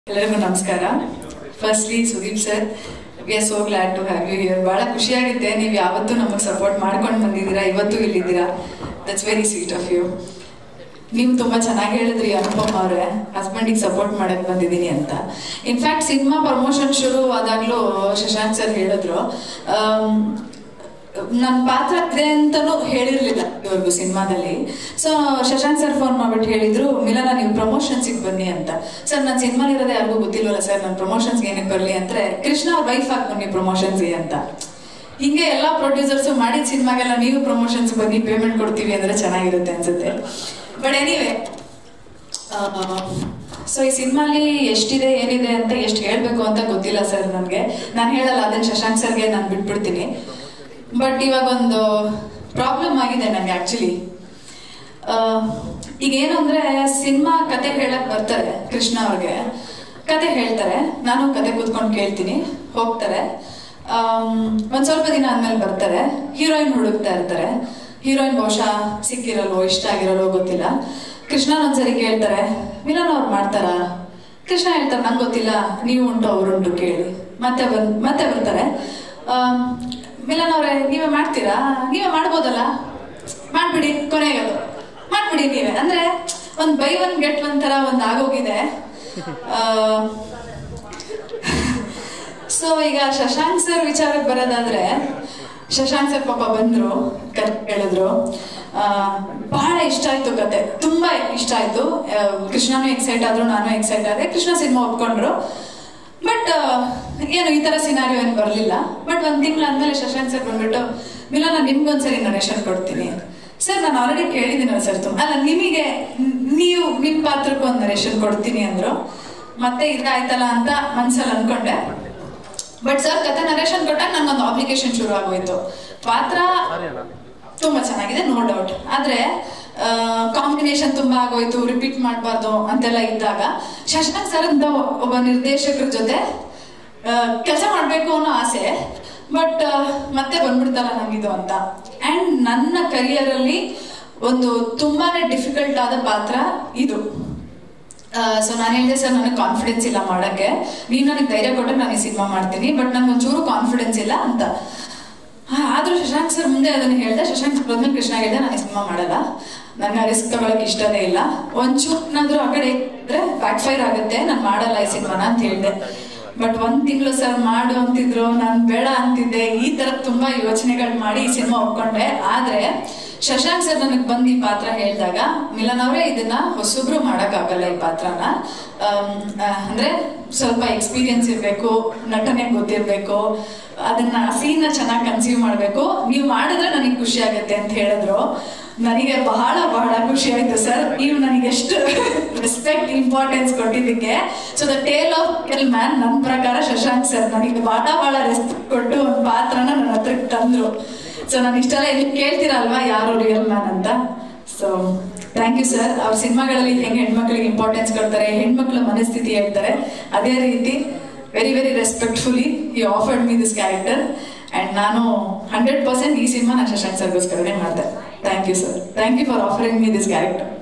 ಎಲ್ಲರಿಗೂ ನಮಸ್ಕಾರ firstly Sudeep sir we are so glad to have you here ಬಹಳ ಖುಷಿಯಾಗುತ್ತೆ ನೀವು ಯಾವತ್ತೂ ನಮಗೆ ಸಪೋರ್ಟ್ ಮಾಡ್ಕೊಂಡು ಬಂದಿದ್ದೀರಾ ಇವತ್ತು ಇಲ್ಲಿದ್ದೀರಾ that's very sweet of you ನೀವು ತುಂಬಾ ಚೆನ್ನಾಗಿ ಹೇಳಿದ್ರಿ ಅನುಪಮ್ ಅವರೇ ಹಸ್ಬೆಂಡಿಗೆ ಸಪೋರ್ಟ್ ಮಾಡಕ್ ಬಂದಿದ್ದೀನಿ ಅಂತ ಇನ್ಫ್ಯಾಕ್ಟ್ ಸಿನಿಮಾ ಪ್ರಮೋಷನ್ ಶುರು ಆದಾಗ್ಲೂ ಶಶಾಂಕ್ ಸರ್ ಹೇಳಿದ್ರು ನನ್ನ ಪಾತ್ರ ಇದೆ ಅಂತಲೂ ಹೇಳಿರ್ಲಿಲ್ಲ ಇವ್ರಿಗೂ ಸಿನಿಮಾದಲ್ಲಿ ಸೊ ಶಶಾಂಕ್ ಸರ್ ಫೋನ್ ಮಾಡ್ಬಿಟ್ಟು ಹೇಳಿದ್ರು ಮಿಲನ ನೀವು ಪ್ರಮೋಷನ್ಸಿಗೆ ಬನ್ನಿ ಅಂತ ಸರ್ ನನ್ನ ಸಿನಿಮಾಲಿ ಇರೋದೇ ಯಾರಿಗೂ ಗೊತ್ತಿಲ್ವಲ್ಲ ಸರ್ ನಾನು ಪ್ರಮೋಷನ್ಸ್ಗೆ ಏನಕ್ಕೆ ಬರಲಿ ಅಂದ್ರೆ ಕೃಷ್ಣ ಅವ್ರ ವೈಫ್ ಆಗಿ ಬನ್ನಿ ಪ್ರಮೋಷನ್ಸ್ಗೆ ಅಂತ ಹಿಂಗೆ ಎಲ್ಲ ಪ್ರೊಡ್ಯೂಸರ್ಸ್ ಮಾಡಿದ ಸಿನಿಮಾಗೆಲ್ಲ ನೀವು ಪ್ರಮೋಷನ್ಸ್ ಬನ್ನಿ ಪೇಮೆಂಟ್ ಕೊಡ್ತೀವಿ ಅಂದ್ರೆ ಚೆನ್ನಾಗಿರುತ್ತೆ ಅನ್ಸುತ್ತೆ ಬಟ್ ಎನಿವೆ ಸೊ ಈ ಸಿನಿಮಾಲಿ ಎಷ್ಟಿದೆ ಏನಿದೆ ಅಂತ ಎಷ್ಟು ಹೇಳ್ಬೇಕು ಅಂತ ಗೊತ್ತಿಲ್ಲ ಸರ್ ನನಗೆ ನಾನು ಹೇಳಲ್ಲ ಅದನ್ನ ಶಶಾಂಕ್ ಸರ್ಗೆ ನಾನು ಬಿಟ್ಬಿಡ್ತೀನಿ ಬಟ್ ಇವಾಗ ಒಂದು ಪ್ರಾಬ್ಲಮ್ ಆಗಿದೆ ನನಗೆ ಆಕ್ಚುಲಿ ಈಗ ಏನು ಅಂದ್ರೆ ಸಿನಿಮಾ ಕತೆ ಹೇಳಕ್ ಬರ್ತಾರೆ ಕೃಷ್ಣ ಅವ್ರಿಗೆ ಕತೆ ಹೇಳ್ತಾರೆ ನಾನು ಕತೆ ಕೂತ್ಕೊಂಡು ಕೇಳ್ತೀನಿ ಹೋಗ್ತಾರೆ ಆಮ್, ಒಂದ್ ಸ್ವಲ್ಪ ದಿನ ಆದ್ಮೇಲೆ ಬರ್ತಾರೆ ಹೀರೋಯಿನ್ ಹುಡುಕ್ತಾ ಇರ್ತಾರೆ ಹೀರೋಯಿನ್ ಬಹುಶಃ ಸಿಕ್ಕಿರಲ್ವೋ ಇಷ್ಟ ಆಗಿರಲ್ವೋ ಗೊತ್ತಿಲ್ಲ ಕೃಷ್ಣನ್ ಒಂದ್ಸರಿ ಕೇಳ್ತಾರೆ ಮಿಲನ್ ಅವ್ರು ಮಾಡ್ತಾರಾ ಕೃಷ್ಣ ಹೇಳ್ತಾರೆ ನಂಗೆ ಗೊತ್ತಿಲ್ಲ ನೀವು ಉಂಟು ಅವ್ರುಂಟು ಕೇಳಿ ಮತ್ತೆ ಬಂದ್ ಮತ್ತೆ ಬರ್ತಾರೆ ಆಮ್, ಮಿಲನ್ ಅವರೇ ನೀವೇ ಮಾಡ್ತೀರಾ ನೀವೇ ಮಾಡ್ಬೋದಲ್ಲ ಮಾಡ್ಬಿಡಿ ಕೊನೆಗದು ಮಾಡ್ಬಿಡಿ ನೀವೇ ಅಂದ್ರೆ ಒಂದ್ ಬೈ ಒನ್ ಗೆಟ್ ಒನ್ ತರ ಒಂದ್ ಆಗೋಗಿದೆ ಸೊ ಈಗ ಶಶಾಂಕ್ ಸರ್ ವಿಚಾರಕ್ಕೆ ಬರೋದಾದ್ರೆ ಶಶಾಂಕ್ ಸರ್ ಪಾಪ ಬಂದ್ರು ಕತೆ ಹೇಳಿದ್ರು ಆ, ಬಹಳ ಇಷ್ಟ ಆಯ್ತು ಕತೆ ತುಂಬಾ ಇಷ್ಟ ಆಯ್ತು ಆ, ಕೃಷ್ಣನೂ ಎಕ್ಸೈಟ್ ಆದ್ರು ನಾನು ಎಕ್ಸೈಟ್ ಆದೆ ಕೃಷ್ಣ ಸಿನಿಮಾ ಒಪ್ಕೊಂಡ್ರು ಬಟ್ ಏನು ಈ ತರ ಸಿನಾರಿಯೋ ಏನು ಬರಲಿಲ್ಲ ಬಟ್ ಒಂದ್ ತಿಂಗಳಾದ್ಮೇಲೆ ಶಶಾಂಕ್ ಸರ್ ಬಂದ್ಬಿಟ್ಟು ಮಿಲನ ನಿಮ್ಗೊಂದ್ಸರಿ ನರೇಶನ್ ಕೊಡ್ತೀನಿ ಸರ್ ನಾನು ಆಲ್ರೆಡಿ ಕೇಳಿದ್ದೀನಲ್ಲ ಸರ್ ತುಂಬ ಅಲ್ಲ ನಿಮಗೆ ನೀವು ನಿಮ್ ಪಾತ್ರಕ್ಕೆ ಒಂದು ನರೇಶನ್ ಕೊಡ್ತೀನಿ ಅಂದ್ರು ಮತ್ತೆ ಇದಾಯ್ತಲ್ಲ ಅಂತ ಮನ್ಸಲ್ಲಿ ಅನ್ಕೊಂಡೆ ಬಟ್ ಸರ್ ಕತೆ ನರೇಶನ್ ಕೊಟ್ಟಾಗ ನಂಗೊಂದು ಅಪ್ಲಿಕೇಶನ್ ಶುರು ಆಗೋಯ್ತು ಪಾತ್ರ ತುಂಬಾ ಚೆನ್ನಾಗಿದೆ ನೋ ಡೌಟ್ ಆದ್ರೆ ಕಾಂಬಿನೇಷನ್ ತುಂಬಾ ಆಗೋಯ್ತು ರಿಪೀಟ್ ಮಾಡಬಾರ್ದು ಅಂತೆಲ್ಲ ಇದ್ದಾಗ ಶಶಾಂಕ್ ಸರ್ ಅಂತ ಒಬ್ಬ ನಿರ್ದೇಶಕರ ಜೊತೆ ಕೆಲಸ ಮಾಡ್ಬೇಕು ಅನ್ನೋ ಆಸೆ ಬಟ್ ಮತ್ತೆ ಬಂದ್ಬಿಡ್ತಲ್ಲ ನಂಗಿದು ಅಂತ ಅಂಡ್ ನನ್ನ career ಅಲ್ಲಿ ಒಂದು ತುಂಬಾನೇ ಡಿಫಿಕಲ್ಟ್ ಆದ ಪಾತ್ರ ಇದು ಸೊ ನಾನು ಹೇಳಿದೆ ಸರ್ ನನಗೆ ಕಾನ್ಫಿಡೆನ್ಸ್ ಇಲ್ಲ ಮಾಡಕ್ಕೆ ನೀನು ನನಗೆ ಧೈರ್ಯ ಕೊಟ್ಟರೆ ನಾನು ಈ ಸಿನಿಮಾ ಮಾಡ್ತೀನಿ ಬಟ್ ನನಗೆ ಒಂಚೂರು ಕಾನ್ಫಿಡೆನ್ಸ್ ಇಲ್ಲ ಅಂತ ಆ, ಆದ್ರೂ ಶಶಾಂಕ್ ಸರ್ ಮುಂದೆ ಅದನ್ನ ಹೇಳಿದೆ ಶಶಾಂಕ್ ಸರ್ ಬಂದ್ಮೇಲೆ ಕೃಷ್ಣ ಹೇಳಿದೆ ನಾನು ಈ ಸಿನಿಮಾ ಮಾಡಲ್ಲ ನನಗೆ ರಿಸ್ಕ್ ತಗೊಳಕ್ ಇಷ್ಟನೇ ಇಲ್ಲ ಒಂಚೂರು ಏನಾದ್ರೂ ಆ ಕಡೆ ಇದ್ರೆ ಬ್ಯಾಕ್ ಫೈರ್ ಆಗುತ್ತೆ ನಾನು ಮಾಡಲ್ಲ ಈ ಸಿನಿಮಾನ ಅಂತ ಹೇಳಿದೆ ಬಟ್ ಒಂದ್ ತಿಂಗಳು ಸರ್ ಮಾಡು ಅಂತಿದ್ರು ನಾನು ಬೇಡ ಅಂತಿದ್ದೆ ಈ ತರ ತುಂಬಾ ಯೋಚನೆಗಳು ಮಾಡಿ ಈ ಸಿನಿಮಾ ಒಪ್ಕೊಂಡೆ ಆದ್ರೆ ಶಶಾಂಕ್ ಸರ್ ನನಗೆ ಬಂದು ಈ ಪಾತ್ರ ಹೇಳಿದಾಗ ಮಿಲನ್ ಅವರೇ ಇದನ್ನ ಹೊಸಬ್ರು ಆಗಲ್ಲ ಈ ಪಾತ್ರನ ಆಮ್, ಆ, ಅಂದ್ರೆ ಸ್ವಲ್ಪ ಎಕ್ಸ್ಪೀರಿಯನ್ಸ್ ಇರಬೇಕು ನಟನೆ ಗೊತ್ತಿರ್ಬೇಕು ಅದನ್ನ ಸೀನ್ ಚೆನ್ನಾಗಿ ಕನ್ಸೀವ್ ಮಾಡ್ಬೇಕು ನೀವು ಮಾಡಿದ್ರೆ ನನಗೆ ಖುಷಿ ಆಗುತ್ತೆ ಅಂತ ಹೇಳಿದ್ರು ನನಗೆ ಬಹಳ ಬಹಳ ಖುಷಿ ಆಯ್ತು ಸರ್ ನೀವು ನನಗೆ ಎಷ್ಟು ರೆಸ್ಪೆಕ್ಟ್ ಇಂಪಾರ್ಟೆನ್ಸ್ ಕೊಟ್ಟಿದ್ದಕ್ಕೆ ಸೊ ದ ಟೇಲ್ ಆಫ್ ಕೆಲ್ ಮ್ಯಾನ್ ನನ್ನ ಪ್ರಕಾರ ಶಶಾಂಕ್ ಸರ್ ನನಗೆ ಬಹಳ ಬಹಳ ರೆಸ್ಪೆಕ್ಟ್ ಕೊಟ್ಟು ಒಂದು ಪಾತ್ರನ ನನ್ನ ಹತ್ರಕ್ಕೆ ತಂದ್ರು ಸೊ ನಾನು ಇಷ್ಟೆಲ್ಲ ಇಲ್ಲಿ ಕೇಳ್ತೀರಲ್ವಾ ಯಾರು ರಿಯಲ್ ಮ್ಯಾನ್ ಅಂತ ಸೊ ಥ್ಯಾಂಕ್ ಯು ಸರ್ ಅವ್ರ ಸಿನಿಮಾಗಳಲ್ಲಿ ಹೆಂಗೆ ಹೆಣ್ಮಕ್ಳಿಗೆ ಇಂಪಾರ್ಟೆನ್ಸ್ ಕೊಡ್ತಾರೆ ಹೆಣ್ಮಕ್ಳ ಮನಸ್ಥಿತಿ ಹೇಳ್ತಾರೆ ಅದೇ ರೀತಿ very very respectfully he offered me this character and ನಾನು ಹಂಡ್ರೆಡ್ ಪರ್ಸೆಂಟ್ ಈ ಸಿನಿಮಾ ನಾನು ಶಶಾಂಕ್ ಸರ್ಗೋಸ್ಕರನೇ ಮಾಡಿದೆ thank you sir thank you for offering me this character